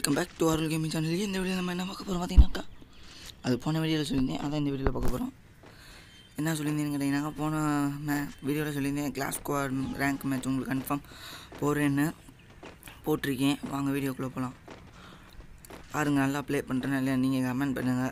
Welcome back to ஆர்வல் gaming channel இந்த video நம்ம என்ன பார்க்க போகிறோம் பார்த்தீங்கன்னாக்கா அது போன வீடியோவில் சொல்லியிருந்தேன் அதான் இந்த வீடியோவில் பார்க்க போகிறோம் என்ன சொல்லியிருந்தேன்னு கேட்டிங்கன்னாக்கா போன மே வீடியோவில் சொல்லியிருந்தேன் கிளாஸ் ஸ்குவாட் ரேங்க் மேட்ச் உங்களுக்கு கன்ஃபார்ம் போகிறேன்னு போட்டிருக்கேன் வாங்க வீடியோக்குள்ளே போகலாம் பாருங்கள் நல்லா ப்ளே பண்ணுறேன் இல்லையா நீங்கள் கமெண்ட் பண்ணுங்கள்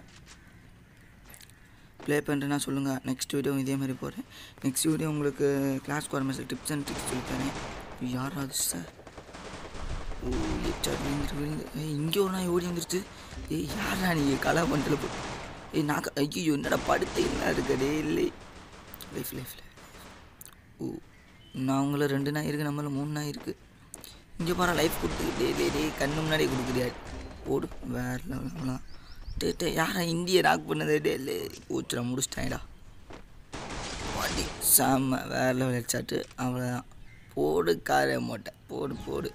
ப்ளே பண்ணுறேன்னா சொல்லுங்கள் நெக்ஸ்ட் வீடியோ இதே மாதிரி போகிறேன் நெக்ஸ்ட் வீடியோ உங்களுக்கு class squad match tips and tricks சொல்லித்தரேன் யாராவது சார் ஓ எச்சார் விழுந்துட்டு விழுந்து ஏய் இங்கே ஒரு நாய் ஓடி வந்துருச்சு ஏய் யாரா நீ கலா பண்ணிட்டு போ ஏய் நான் ஐயோ என்னடா படுத்து என்ன இருக்கடே இல்லை லைஃப் லைஃப்ல ஓ நான் அவங்கள ரெண்டு நாய் இருக்குது நம்மள மூணு நாய் இருக்குது இங்கே பாரு லைஃப் கொடுத்து டே டே டே கண்ணு முன்னாடியே கொடுக்குறியா ஓடு வேற லெவலாம் டே டே யாரா இந்திய ராக் பண்ணது டே இல்லை ஓச்சுடா முடிச்சிட்டாங்கடா பாடி செம்ம வேற லெவல் ஹெட்ஷாட்டு அவ்வளோதான் போடு காரை மூட்டை போடு போடு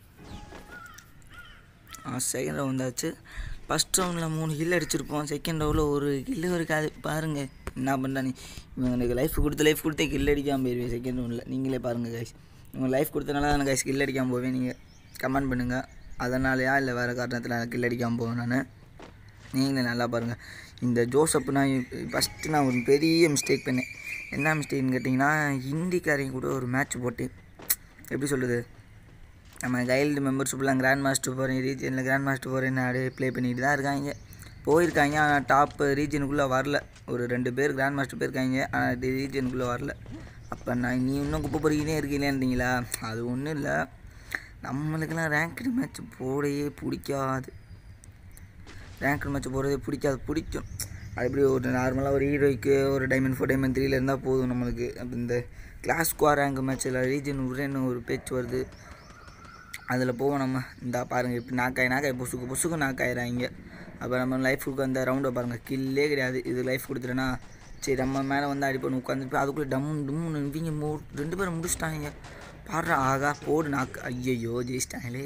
செகண்ட் ரவுண்ட் வந்தாச்சு ஃபஸ்ட் ரவுண்டில் மூணு கில் அடிச்சிருப்போம் செகண்ட் ரவுண்டில் ஒரு கில்லு இருக்காது பாருங்கள் என்ன பண்ணா நீ இவங்களுக்கு லைஃப் கொடுத்து லைஃப் கொடுத்தே கில் அடிக்காமல் போயிடுவேன் செகண்ட் ரவுண்டில் நீங்களே பாருங்கள் கைஸ் உங்கள் லைஃப் கொடுத்தனால தான் கைஸ் கில் அடிக்காமல் போவேன் நீங்கள் கமெண்ட் பண்ணுங்கள் அதனாலயா இல்லை வேறு காரணத்தில் கில் அடிக்காமல் போவேன் நான் நீங்களே நல்லா பாருங்கள் இந்த ஜோசப் நான் ஃபஸ்ட்டு நான் ஒரு பெரிய மிஸ்டேக் பண்ணேன் என்ன மிஸ்டேக்னு கேட்டிங்கன்னா ஹிந்திக்காரையும் கூட ஒரு மேட்ச் போட்டேன் எப்படி சொல்கிறது நம்ம கைல்டு மெம்பர்ஸ் ஃபுல்லாக கிராண்ட் மாஸ்டர் போகிறேன் ரீஜனில் கிராண்ட் மாஸ்டர் போகிறேன்னு அப்படியே ப்ளே பண்ணிட்டு தான் இருக்காங்க போயிருக்காங்க ஆனால் டாப் ரீஜனுக்குள்ளே வரல ஒரு ரெண்டு பேர் கிராண்ட் மாஸ்டர் போயிருக்காங்க ஆனால் ரீஜனுக்குள்ளே வரல அப்போ நான் நீ இன்னும் குப்பை பொறுக்கினே இருக்கீங்களேன்றீங்களா அது ஒன்றும் இல்லை நம்மளுக்கெல்லாம் ரேங்க்டு மேட்ச் போடையே பிடிக்காது ரேங்க்டு மேட்ச் போகிறதே பிடிக்காது பிடிக்கும் அது எப்படி ஒரு நார்மலாக ஒரு ஹீரோய்க்கு ஒரு டைமண்ட் ஃபோர் டைமண்ட் த்ரீல இருந்தால் போதும் நம்மளுக்கு அப்போ இந்த கிளாஸ் ஸ்குவார் ரேங்க் மேட்ச்சில் ரீஜன் உரேன்னு ஒரு பேச்சு வருது அதில் போவோம் நம்ம இந்த பாருங்கள் இப்போ நாக்காய் நாக்காய் பொசுக்கு பொசுக்கு நாக்காயிறாங்க அப்போ நம்ம லைஃபுக்கு அந்த ரவுண்டை பாருங்கள் கில்லே கிடையாது இது லைஃப் கொடுத்துட்டேன்னா சரி நம்ம மேலே வந்து அடிப்பண்ணு உட்காந்துட்டு அதுக்குள்ளே டம்மு டம்முன்னு இவங்க மூ ரெண்டு பேரும் முடிச்சிட்டாங்க பாடுறா ஆகா போடு நாக்கு ஐயையோ ஜெயிச்சிட்டாங்களே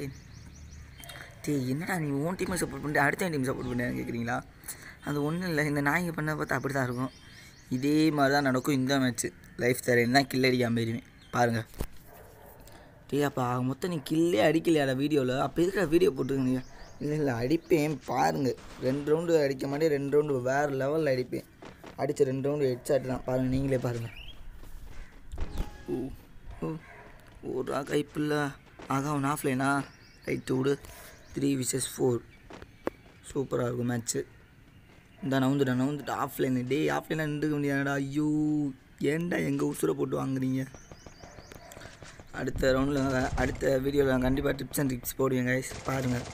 டே என்னடா நீ ஓன் டீமை சப்போர்ட் பண்ணிட்டு அடுத்த டீம் சப்போர்ட் பண்ணுறேன்னு கேட்குறீங்களா அது ஒன்றும் இல்லை இந்த நாய்ங்க பண்ண பார்த்தா அப்படி தான் இருக்கும் இதே மாதிரி தான் நடக்கும் இந்த மேட்ச்சு லைஃப் தரேன் தான் கில் அடிக்காமல் போயிருவேன் பாருங்கள் டே அப்போ ஆக மொத்தம் நீ கில்லே அடிக்கலையாடா வீடியோவில் அப்போ இருக்கிற வீடியோ போட்டுருக்கீங்க இல்லை இல்லை அடிப்பேன் பாருங்கள் ரெண்டு ரவுண்டு அடிக்க மாட்டேன் ரெண்டு ரவுண்டு வேறு லெவலில் அடிப்பேன் அடித்த ரெண்டு ரவுண்டு ஹெட்ஷாட் தான் பாருங்கள் நீங்களே பாருங்கள் ஓ ஓ ஒரு கைப்பில்ல ஆகா அவன் ஆஃப்லைனா ரைட்டு விடு த்ரீ விசஸ் ஃபோர் சூப்பராக இருக்கும் மேட்ச்சு இந்த நவுந்துட்டா நவுந்துட்டு ஆஃப்லைன் டே ஆஃப்லைனாக நின்றுக்க முடியாதுடா ஐயோ ஏன்டா எங்கள் உசுரை போட்டு வாங்குறீங்க அடுத்த ரவுண்டில் அடுத்த வீடியோவில் நான் கண்டிப்பாக டிப்ஸ் அண்ட் ட்ரிக்ஸ் போடுவேன் கைஸ் பாருங்கள்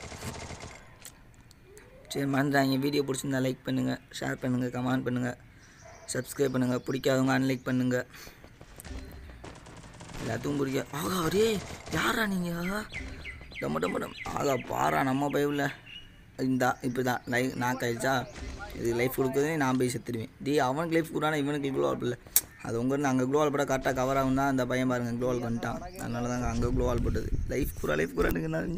சரி மறந்துடாங்க வீடியோ பிடிச்சிருந்தா லைக் பண்ணுங்கள் ஷேர் பண்ணுங்கள் கமெண்ட் பண்ணுங்கள் சப்ஸ்கிரைப் பண்ணுங்கள் பிடிக்காதவங்க அன்லைக் பண்ணுங்கள் எல்லாத்துக்கும் பிடிக்க ஆகா அரே யாரா நீங்கள் டம்ம டம்ம டம் ஆகா பாரா நம்ம பைபிளில் இந்த இப்போ தான் லைஃப் நாக் ஆயிடுச்சா இது லைஃப் கொடுக்குறதே நான் போய் செத்துடுவேன் டே அவனுக்கு லைஃப் கொடுறானா இவனுக்கு குளோவால் இல்லை அது உங்கள்கிட்ட அங்கே குளோவால் போட்டால் கரெக்டாக கவர் ஆகும் தான் அந்த பையன் பாருங்கள் குளோவால் பண்ணிட்டான் அதனால தாங்க அங்கே குளோவால் போட்டது லைஃப் பூரா லைஃப் பூரானுங்க நான்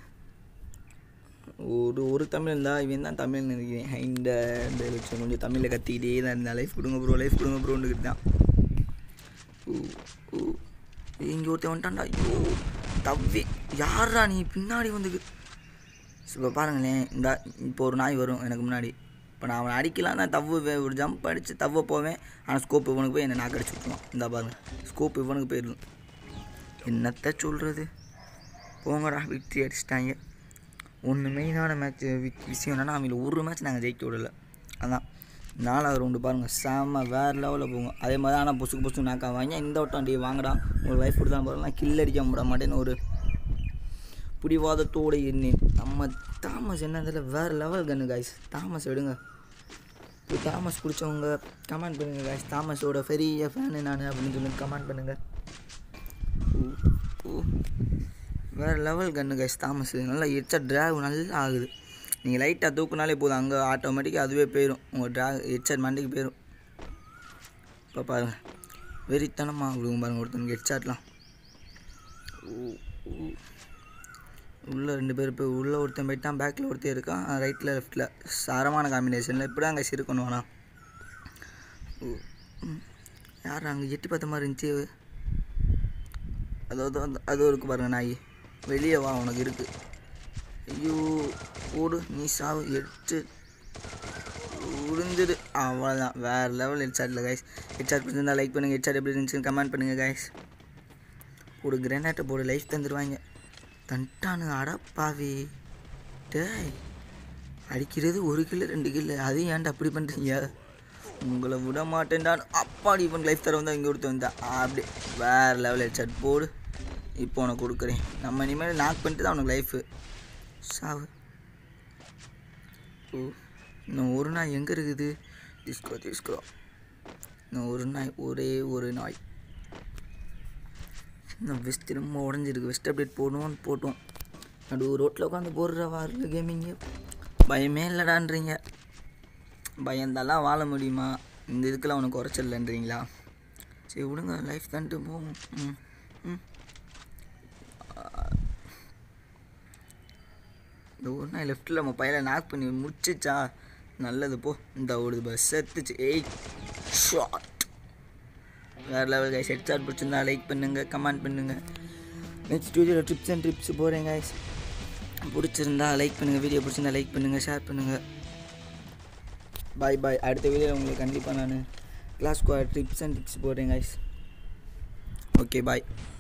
ஒரு ஒரு தமிழ் இருந்தால் இவன் தான் தமிழ் நினைக்கிறேன் இந்த இந்த லட்சம் கொஞ்சம் தமிழில் கத்திக்கிட்டே தான் இருந்தான் லைஃப் கொடுங்க ப்ரோ லைஃப் கொடுங்க ப்ரோன்னுக்கிட்டு தான் ஊ ஊ இங்கே ஒருத்தன் வந்துட்டான்டா ஐயோ தவ்வி யாரா நீ பின்னாடி வந்து இப்போ பாருங்களேன் இந்த இப்போ ஒரு நாய் வரும் எனக்கு முன்னாடி இப்போ நான் அவனை அடிக்கலாம் தான் தவ்வு வே- ஒரு ஜம்ப் அடித்து தவ்வ போவேன் ஆனால் ஸ்கோப் இவனுக்கு போய் என்னை நாக்கு அடிச்சு விட்டுருவான் இந்த பாருங்க ஸ்கோப் இவனுக்கு போயிடும் என்னத்த சொல்கிறது போங்கடா விக்ட்ரி அடிச்சிட்டாங்க ஒன்று மெயினான மேட்ச் விஷயம் என்னன்னா அவங்கள ஒரு மேட்ச் நாங்கள் ஜெயிக்க விடல அதான் நாலாவது ரவுண்டு பாருங்கள் செம்ம வேறு லெவலில் போகும் அதே மாதிரி ஆனால் பொசுக்கு பொசுக்கு நாக்கா வாங்க இந்த வட்டம் டே வாங்கடா ஒரு லைஃப் கொடுத்தா பாருங்க கில் அடிக்க விட மாட்டேன்னு ஒரு பிடிவாதத்தோடு இருந்தேன் நம்ம தாமஸ் என்னதில் வேறு லெவல் கன்று காய்ஸ் தாமஸ் எடுங்க இப்போ தாமஸ் பிடிச்சவங்க கமெண்ட் பண்ணுங்கள் காய்ஸ் தாமஸோட பெரிய ஃபேனு நான் அப்படின்னு சொல்லி கமெண்ட் பண்ணுங்கள் ஊ, ஊ. வேறு லெவல் கன்று கைஸ் தாமஸ் நல்லா எச்சா ட்ராக் நல்லா ஆகுது நீங்கள் லைட்டாக தூக்குனாலே போதும் அங்கே ஆட்டோமேட்டிக்காக அதுவே போயிடும் உங்கள் ட்ராக் ஹெட்செட் மண்டிக்கு போயிடும் இப்போ பாருங்கள் வெறித்தனமாக விடுங்க பாருங்கள் ஒருத்தனுக்கு ஹெட்ஷாட்லாம் உள்ளே ரெண்டு பேர் போய் உள்ளே ஒருத்தன் போயிட்டான் பேக்கில் ஒருத்தன் இருக்கான் ரைட்டில் லெஃப்ட்டில் சாரமான காம்பினேஷனில் இப்படி தான் அங்கே இருக்கணும் வேணாம் யார் அங்கே எட்டி பார்த்த மாதிரி இருந்துச்சு அதாவது அந்த- அது இருக்கு பாருங்க நாய் வெளியே வா உனக்கு இருக்குது ஐயோ ஓடு நீ சாவு எட்டு உளுந்துடு அவ்வளோதான் வேறு லெவல் ஹெட்ஷாட்டில் கைஸ் ஹெட்ஷாட் பிடிச்சிருந்தா லைக் பண்ணுங்கள் ஹெட்ஷாட் எப்படி இருந்துச்சுன்னு கமெண்ட் பண்ணுங்கள் கைஸ் ஒரு கிரேனாட்டை போடு லைஃப் தந்துடுவாங்க தண்டானு அடப்பாவி டேய் அடிக்கிறது ஒரு கில்லு ரெண்டு கில்லு அதையும் ஏன்டா அப்படி பண்ணுறீங்க உங்களை விட மாட்டேன்டான்னு அப்பாடி இப்போ லைஃப் தர வந்தால் இங்கே கொடுத்து வந்தா அப்படி வேறு லெவல் ஹெட்ஷாட் போடு இப்போ உனக்கு கொடுக்குறேன் நம்ம இனிமேல் நாக் பண்ணிட்டு தான் உனக்கு லைஃபு சாவு ஓ இன்னும் ஒரு நாய் எங்கே இருக்குது டிஸ்கோ டிஸ்கோ இன்னும் ஒரு நாய் ஒரே ஒரு நாய் இன்னும் வெஸ்ட் திரும்ப உடஞ்சிருக்கு வெஸ்ட் அப்டேட் போடுவோம் போட்டோம் நடு ரோட்டில் உட்காந்து போடுற வாரில் கேமிங்கு பயமே இல்லைடான்றீங்க பயந்தாலாம் வாழ முடியுமா இந்த இதுக்கெல்லாம் உனக்கு குறைச்சலன்றீங்களா சரி விடுங்க லைஃப் தான்ட்டு போவோம் ம் ம் இந்த ஒரு நாள் லெஃப்ட்டில் நம்ம பையனை நாக் பண்ணி முடிச்சிச்சா நல்லது போ இந்த ஓடுது பஸ் செத்துச்சு எய் ஷாட் வேறு லெவல் கைஸ் ஹெட் ஷாட் பிடிச்சிருந்தா லைக் பண்ணுங்கள் கமெண்ட் பண்ணுங்கள் நெக்ஸ்ட் வீடியோவில் ட்ரிப்ஸ் அண்ட் ட்ரிப்ஸ் போகிறேன் கைஸ் பிடிச்சிருந்தா லைக் பண்ணுங்கள் வீடியோ பிடிச்சிருந்தா லைக் பண்ணுங்கள் ஷேர் பண்ணுங்கள் பாய் பாய் அடுத்த வீடியோவில் உங்களுக்கு கண்டிப்பாக நான் கிளாஸ் ட்ரிப்ஸ் அண்ட் ட்ரிப்ஸ் போடுறேன் கைஸ் ஓகே பாய்